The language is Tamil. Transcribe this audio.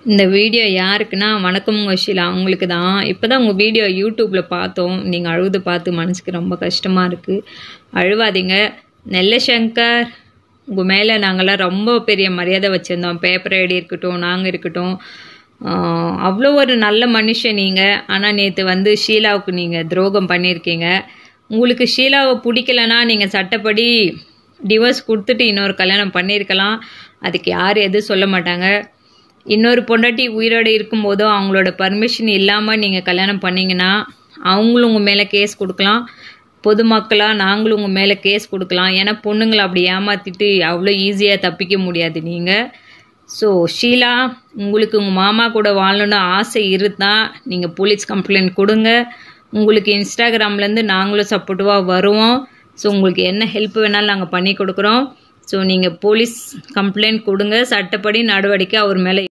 இந்த வீடியோ யாருக்குன்னா வணக்கம் ஷீலா உங்களுக்கு தான் இப்போ தான் உங்கள் வீடியோ யூடியூப்பில் பார்த்தோம் நீங்கள் அழுது பார்த்து மனசுக்கு ரொம்ப கஷ்டமாக இருக்குது அழுவாதீங்க நெல்ல சங்கர் உங்கள் மேலே நாங்கள்லாம் ரொம்ப பெரிய மரியாதை வச்சுருந்தோம் பேப்பர் ஐடி இருக்கட்டும் நாங்கள் இருக்கட்டும் ஆஹ் அவ்வளோ ஒரு நல்ல மனுஷன் நீங்கள் ஆனால் நேற்று வந்து ஷீலாவுக்கு நீங்கள் துரோகம் பண்ணியிருக்கீங்க உங்களுக்கு ஷீலாவை பிடிக்கலனா நீங்கள் சட்டப்படி டிவோர்ஸ் கொடுத்துட்டு இன்னொரு கல்யாணம் பண்ணியிருக்கலாம் அதுக்கு யார் எதுவும் சொல்ல மாட்டாங்க இன்னொரு பொண்டாட்டி உயிரோடு இருக்கும்போதோ அவங்களோட பர்மிஷன் இல்லாமல் நீங்கள் கல்யாணம் பண்ணீங்கன்னா அவங்களும் உங்கள் மேலே கேஸ் கொடுக்கலாம் பொதுமக்களாக நாங்களும் உங்கள் மேலே கேஸ் கொடுக்கலாம் ஏன்னா பொண்ணுங்களை அப்படி ஏமாற்றிட்டு அவ்வளோ ஈஸியாக தப்பிக்க முடியாது நீங்கள் ஸோ ஷீலா உங்களுக்கு உங்கள் மாமா கூட வாழணும்னு ஆசை இருந்தால் நீங்கள் போலீஸ் கம்ப்ளைண்ட் கொடுங்க உங்களுக்கு இன்ஸ்டாகிராம்லேருந்து நாங்களும் சப்போர்ட்டிவாக வருவோம் ஸோ உங்களுக்கு என்ன ஹெல்ப் வேணாலும் நாங்கள் பண்ணி கொடுக்குறோம் ஸோ நீங்கள் போலீஸ் கம்ப்ளைண்ட் கொடுங்க சட்டப்படி நடவடிக்கை அவர் மேலே